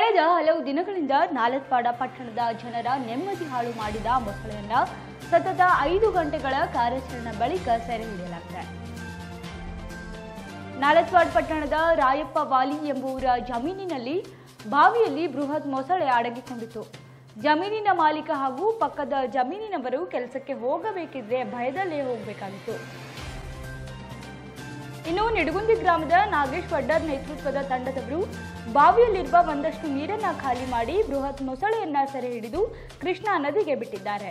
ಕಳೆದ ಹಲವು ದಿನಗಳಿಂದ ನಾಲತ್ಪಾಡ ಪಟ್ಟಣದ ಜನರ ನೆಮ್ಮದಿ ಹಾಳು ಮಾಡಿದ ಮೊಸಳೆಯನ್ನ ಸತತ ಐದು ಗಂಟೆಗಳ ಕಾರ್ಯಾಚರಣೆ ಬಳಿಕ ಸೆರೆ ಹಿಡಿಯಲಾಗಿದೆ ನಾಲತ್ವಾಡ್ ಪಟ್ಟಣದ ರಾಯಪ್ಪ ವಾಲಿ ಎಂಬುವರ ಜಮೀನಿನಲ್ಲಿ ಬಾವಿಯಲ್ಲಿ ಬೃಹತ್ ಮೊಸಳೆ ಅಡಗಿಕೊಂಡಿತ್ತು ಜಮೀನಿನ ಮಾಲೀಕ ಹಾಗೂ ಪಕ್ಕದ ಜಮೀನಿನವರು ಕೆಲಸಕ್ಕೆ ಹೋಗಬೇಕಿದ್ರೆ ಭಯದಲ್ಲೇ ಹೋಗಬೇಕಾಗಿತ್ತು ಇನ್ನು ನಿಡಗುಂದಿ ಗ್ರಾಮದ ನಾಗೇಶ್ ವಡ್ಡರ್ ನೇತೃತ್ವದ ತಂಡದವರು ಬಾವಿಯಲ್ಲಿರುವ ಒಂದಷ್ಟು ನೀರನ್ನ ಖಾಲಿ ಮಾಡಿ ಬೃಹತ್ ಮೊಸಳೆಯನ್ನ ಸೆರೆ ಹಿಡಿದು ಕೃಷ್ಣಾ ನದಿಗೆ ಬಿಟ್ಟಿದ್ದಾರೆ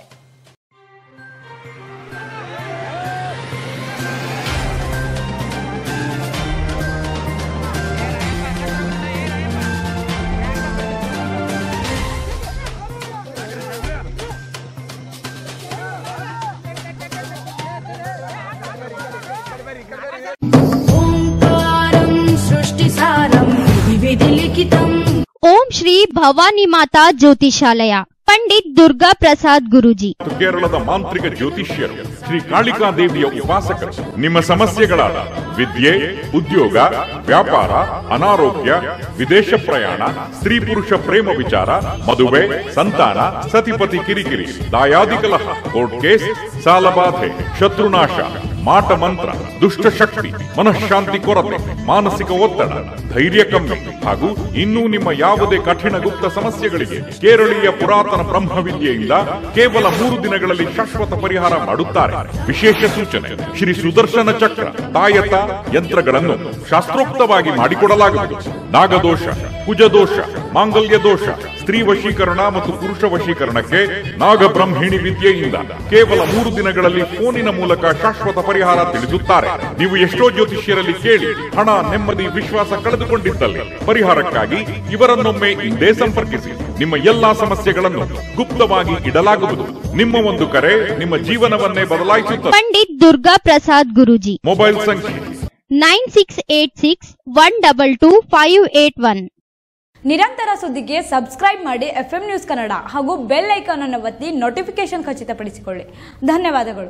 ओङ्कारं सृष्टिसारं विधिलिखितम् ಓಂ ಶ್ರೀ ಭವಾನಿ ಮಾತಾ ಜ್ಯೋತಿಷಾಲಯ ಪಂಡಿತ್ ದುರ್ಗಾ ಪ್ರಸಾದ್ ಗುರುಜಿ ಮತ್ತು ಕೇರಳದ ಮಾಂತ್ರಿಕ ಜ್ಯೋತಿಷ್ಯರು ಶ್ರೀ ಕಾಳಿಕಾ ದೇವಿಯ ಉಪಾಸಕರು ನಿಮ್ಮ ಸಮಸ್ಯೆಗಳಾದ ವಿದ್ಯೆ ಉದ್ಯೋಗ ವ್ಯಾಪಾರ ಅನಾರೋಗ್ಯ ವಿದೇಶ ಪ್ರಯಾಣ ಸ್ತ್ರೀ ಪುರುಷ ಪ್ರೇಮ ವಿಚಾರ ಮದುವೆ ಸಂತಾನ ಸತಿಪತಿ ಕಿರಿಕಿರಿ ದಾಯಾದಿ ಕಲಹ ಕೋರ್ಟ್ ಕೇಸ್ ಸಾಲಬಾಧೆ ಶತ್ರುನಾಶ ಮಾಟ ಮಂತ್ರ ದುಷ್ಟ ಶಕ್ತಿ ಮನಃಶಾಂತಿ ಕೊರತೆ ಮಾನಸಿಕ ಒತ್ತಡ ಧೈರ್ಯ ಕಮ್ಮಿ ಹಾಗೂ ಇನ್ನೂ ನಿಮ್ಮ ಯಾವುದೇ ಕಠಿಣ ಗುಪ್ತ ಸಮಸ್ಯೆಗಳಿಗೆ ಕೇರಳೀಯ ಪುರಾತನ ಬ್ರಹ್ಮವಿದ್ಯೆಯಿಂದ ಕೇವಲ ಮೂರು ದಿನಗಳಲ್ಲಿ ಶಾಶ್ವತ ಪರಿಹಾರ ಮಾಡುತ್ತಾರೆ ವಿಶೇಷ ಸೂಚನೆ ಶ್ರೀ ಸುದರ್ಶನ ಚಕ್ರ ತಾಯತ ಯಂತ್ರಗಳನ್ನು ಶಾಸ್ತ್ರೋಕ್ತವಾಗಿ ಮಾಡಿಕೊಡಲಾಗುವುದು ನಾಗದೋಷ ಕುಜದೋಷ ಮಾಂಗಲ್ಯ ದೋಷ ಸ್ತ್ರೀ ವಶೀಕರಣ ಮತ್ತು ಪುರುಷ ವಶೀಕರಣಕ್ಕೆ ನಾಗಬ್ರಹ್ಮಿಣಿ ವಿದ್ಯೆಯಿಂದ ಕೇವಲ ಮೂರು ದಿನಗಳಲ್ಲಿ ಫೋನಿನ ಮೂಲಕ ಶಾಶ್ವತ ಪರಿಹಾರ ತಿಳಿಸುತ್ತಾರೆ ನೀವು ಎಷ್ಟೋ ಜ್ಯೋತಿಷ್ಯರಲ್ಲಿ ಕೇಳಿ ಹಣ ನೆಮ್ಮದಿ ವಿಶ್ವಾಸ ಕಳೆದುಕೊಂಡಿದ್ದಲ್ಲಿ ಪರಿಹಾರಕ್ಕಾಗಿ ಇವರನ್ನೊಮ್ಮೆ ಇಂದೇ ಸಂಪರ್ಕಿಸಿ ನಿಮ್ಮ ಎಲ್ಲಾ ಸಮಸ್ಯೆಗಳನ್ನು ಗುಪ್ತವಾಗಿ ಇಡಲಾಗುವುದು ನಿಮ್ಮ ಒಂದು ಕರೆ ನಿಮ್ಮ ಜೀವನವನ್ನೇ ಬದಲಾಯಿಸುತ್ತದೆ ಪಂಡಿತ್ ದುರ್ಗಾ ಪ್ರಸಾದ್ ಗುರುಜಿ ಮೊಬೈಲ್ ಸಂಖ್ಯೆ nine six eight six one double two five eight one ನಿರಂತರ ಸುದ್ದಿಗೆ ಸಬ್ಸ್ಕ್ರೈಬ್ ಮಾಡಿ ಎಫ್ ನ್ಯೂಸ್ ಕನ್ನಡ ಹಾಗೂ ಬೆಲ್ ಐಕಾನ್ ಅನ್ನು ಒತ್ತಿ ನೋಟಿಫಿಕೇಶನ್ ಖಚಿತಪಡಿಸಿಕೊಳ್ಳಿ ಧನ್ಯವಾದಗಳು